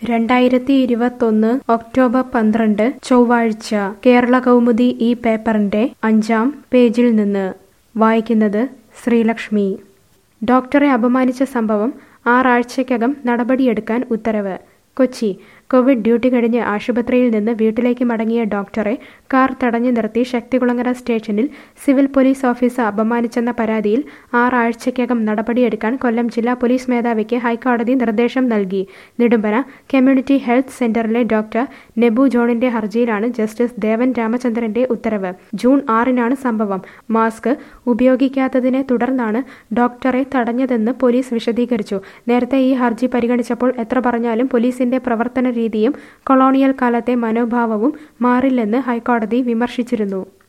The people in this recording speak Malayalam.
രണ്ടായിരത്തി ഇരുപത്തൊന്ന് ഒക്ടോബർ പന്ത്രണ്ട് ചൊവ്വാഴ്ച കേരള കൗമുദി ഈ പേപ്പറിന്റെ അഞ്ചാം പേജിൽ നിന്ന് വായിക്കുന്നത് ശ്രീലക്ഷ്മി ഡോക്ടറെ അപമാനിച്ച സംഭവം ആറാഴ്ചയ്ക്കകം നടപടിയെടുക്കാൻ ഉത്തരവ് കൊച്ചി കോവിഡ് ഡ്യൂട്ടി കഴിഞ്ഞ് ആശുപത്രിയിൽ നിന്ന് വീട്ടിലേക്ക് മടങ്ങിയ ഡോക്ടറെ കാർ തടഞ്ഞു നിർത്തി ശക്തികുളങ്ങര സ്റ്റേഷനിൽ സിവിൽ പോലീസ് ഓഫീസർ അപമാനിച്ചെന്ന പരാതിയിൽ ആറാഴ്ചയ്ക്കകം നടപടിയെടുക്കാൻ കൊല്ലം ജില്ലാ പോലീസ് മേധാവിക്ക് ഹൈക്കോടതി നിർദ്ദേശം നൽകി നെടുമ്പന കമ്മ്യൂണിറ്റി ഹെൽത്ത് സെന്ററിലെ ഡോക്ടർ നെബു ജോണിന്റെ ഹർജിയിലാണ് ജസ്റ്റിസ് ദേവൻ രാമചന്ദ്രന്റെ ഉത്തരവ് ജൂൺ ആറിനാണ് സംഭവം മാസ്ക് ഉപയോഗിക്കാത്തതിനെ തുടർന്നാണ് ഡോക്ടറെ തടഞ്ഞതെന്ന് പോലീസ് വിശദീകരിച്ചു നേരത്തെ ഈ ഹർജി പരിഗണിച്ചപ്പോൾ എത്ര പറഞ്ഞാലും പോലീസിന്റെ പ്രവർത്തന രീതിയും കൊളോണിയൽ കാലത്തെ മനോഭാവവും മാറില്ലെന്ന് ഹൈക്കോടതി വിമർശിച്ചിരുന്നു